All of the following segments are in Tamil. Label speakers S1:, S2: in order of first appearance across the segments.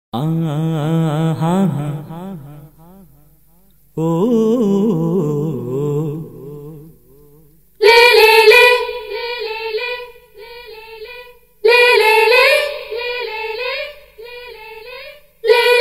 S1: ஆஹா ஓ
S2: லே லே லே லே லே லே லே லே லே லே லே லே லே லே லே லே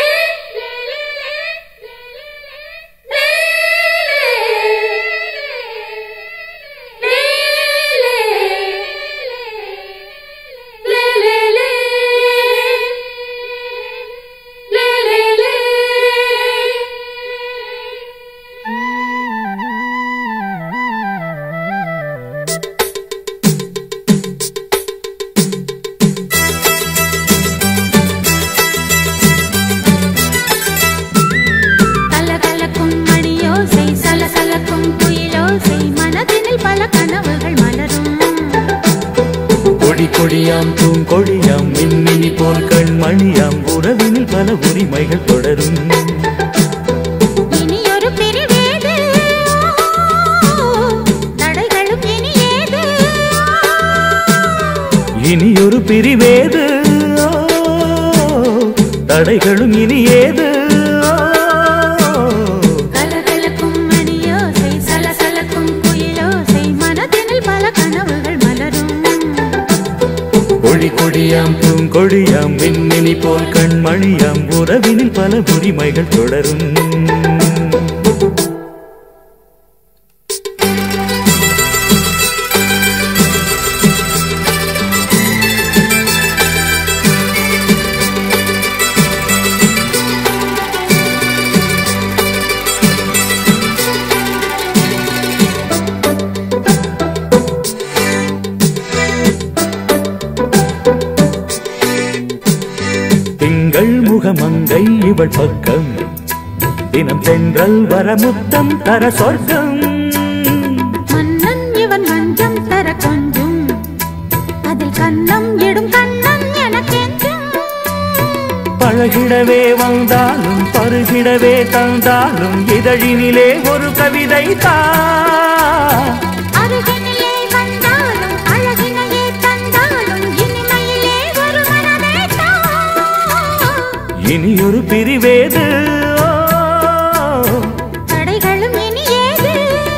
S2: கலகலக்கும் மணியோசை சலசலக்கும் குயிலோசை மனதினில் பல கனவுகள் மலரும்
S1: கொடி கொடியாம் பூங்கொடியாம் மின்மினி போல் கண்மணியாம் உறவினில் பல உரிமைகள் தொடரும்
S2: இனி ஒரு பிரிவேது தடைகளும் இனி ஏது
S1: இனி ஒரு பிரிவேது ஓ, தடைகளும் இனி ஏது ஓ.
S2: கலகலக்கும் மணியோசை சலசலக்கும் குயிலோசை மனதினில் பல கனவுகள் மலரும்
S1: கொடி கொடியாம் பூங்கொடியாம் மின்மினி போல் கண்மணியாம் உறவினில் பல உரிமைகள் தொடரும் திங்கள் முகமங்கை இவள் பக்கம் தினம் தென்றல் வரமுத்தம் தர சொர்க்கம்
S2: மன்னன் இவன் மஞ்சம் தர கொஞ்சும் அதில் கண்ணம் இடும் கண்ணன் எனக்கென்றும்
S1: பழகிடவே வந்தாலும் பருகிடவே தந்தாலும் இதழினிலே ஒரு கவிதை தா
S2: அருகினிலே வந்தாலும் அழகினையே தந்தாலும் இனிமையிலே ஒரு மனமேட்டா
S1: இனி ஒரு பிரிவேது ஓ.
S2: தடைகளும் இனி ஏது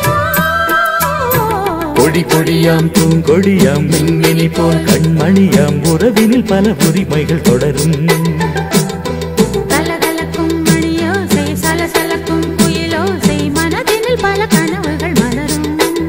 S1: கொடி கொடியாம் பூங்கொடியாம் மின்மினி போல் கண்மணியாம் உறவினில் பல உரிமைகள் தொடரும்
S2: கலகலக்கும் மணியோசை சலசலக்கும் குயிலோசை மனதினில் பல கனவுகள் மலரும்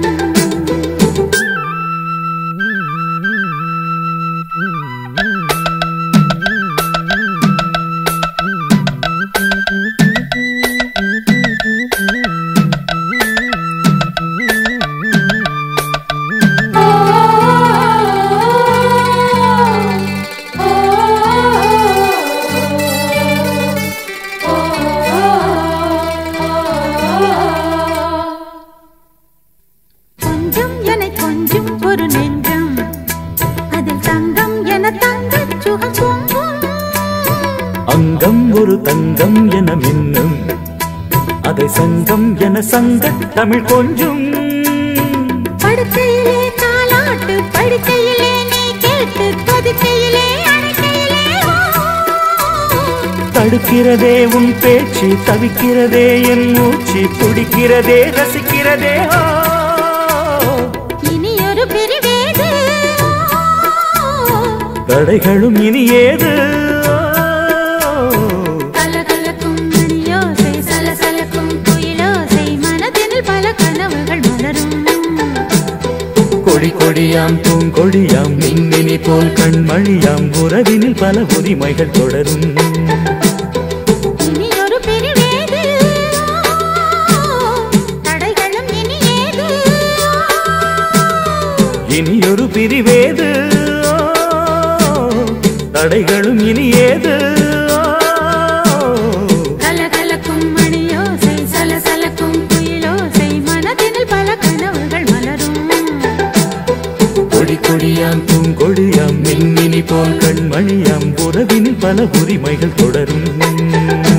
S2: கொஞ்சம் என கொஞ்சம் ஒரு நெஞ்சம் அதில் தங்கம் என தங்க சுகம் பொங்கும்
S1: அங்கம் ஒரு தங்கம் என மின்னும் அதை சங்கம் என சங்க தமிழ் கொஞ்சும்
S2: படுக்கையிலே தாலாட்டு படுக்கையிலே நீ கேட்டு கொதிக்கையிலே அணைக்கையிலே ஓ.
S1: தடுக்கிறதே உன் பேச்சு தவிக்கிறதே என் மூச்சு துடிக்கிறதே ரசிக்கிறதே ஓ.
S2: இனி ஒரு பிரிவேது
S1: தடைகளும் இனி ஏது ஓ.
S2: கலகலக்கும் மணியோசை சலசலக்கும் குயிலோசை மனதினில் பல கனவுகள் மலரும்
S1: கொடி கொடியாம் பூங்கொடியாம் மின்மினி போல் கண்மணியாம் உறவினில் பல உரிமைகள் தொடரும்
S2: இனி ஒரு பிரிவேது தடைகளும் இனி ஏது
S1: இனி ஒரு பிரிவேது ஓ. தடைகளும் இனி ஏது ஓ.
S2: கலகலக்கும் மணியோசை சலசலக்கும் குயிலோசை மனதினில் பல கனவுகள் மலரும்
S1: கொடி கொடியாம் பூங்கொடியாம் மின்மினி போல் கண்மணியாம் உறவினில் பல உரிமைகள் தொடரும்